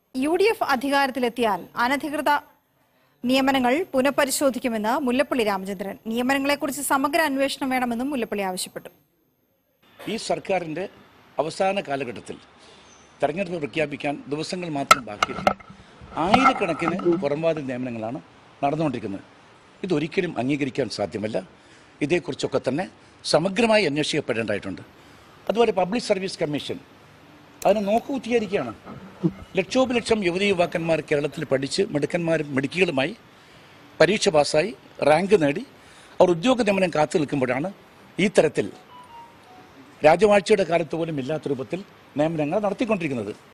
U D F അധികാരത്തിലെത്തിയാൽ അനധികൃത നിയമനങ്ങൾ പുനഃപരിശോധിക്കുമെന്ന് മുല്ലപ്പള്ളി രാമചന്ദ്രൻ നിയമനങ്ങളെക്കുറിച്ച് സമഗ്ര അന്വേഷണം വേണമെന്നും മുല്ലപ്പള്ളി ആവശ്യപ്പെട്ടു ഈ സർക്കാരിൻ്റെ അവസാന കാലഘട്ടത്തിൽ തെരഞ്ഞെടുപ്പ് പ്രഖ്യാപിക്കാൻ ദിവസങ്ങൾ മാത്രം ബാക്കിയില്ല ആയിരക്കണക്കിന് പുറംവാതി നിയമനങ്ങളാണ് നടന്നുകൊണ്ടിരിക്കുന്നത് ഇതൊരിക്കലും അംഗീകരിക്കാൻ സാധ്യമല്ല ഇതേക്കുറിച്ചൊക്കെ തന്നെ സമഗ്രമായി അന്വേഷിക്കപ്പെടേണ്ടതായിട്ടുണ്ട് അതുപോലെ പബ്ലിക് സർവീസ് കമ്മീഷൻ അതിനെ നോക്കുകുത്തിയായിരിക്കുകയാണ് ലക്ഷോപലക്ഷം യുവതി യുവാക്കന്മാർ കേരളത്തിൽ പഠിച്ച് മിടുക്കന്മാരും മിടുക്കികളുമായി പരീക്ഷ പാസ്സായി റാങ്ക് നേടി അവർ ഉദ്യോഗ നിയമനം കാത്തു നിൽക്കുമ്പോഴാണ് ഈ തരത്തിൽ രാജവാഴ്ചയുടെ കാലത്ത് പോലും ഇല്ലാത്ത രൂപത്തിൽ നിയമനങ്ങൾ നടത്തിക്കൊണ്ടിരിക്കുന്നത്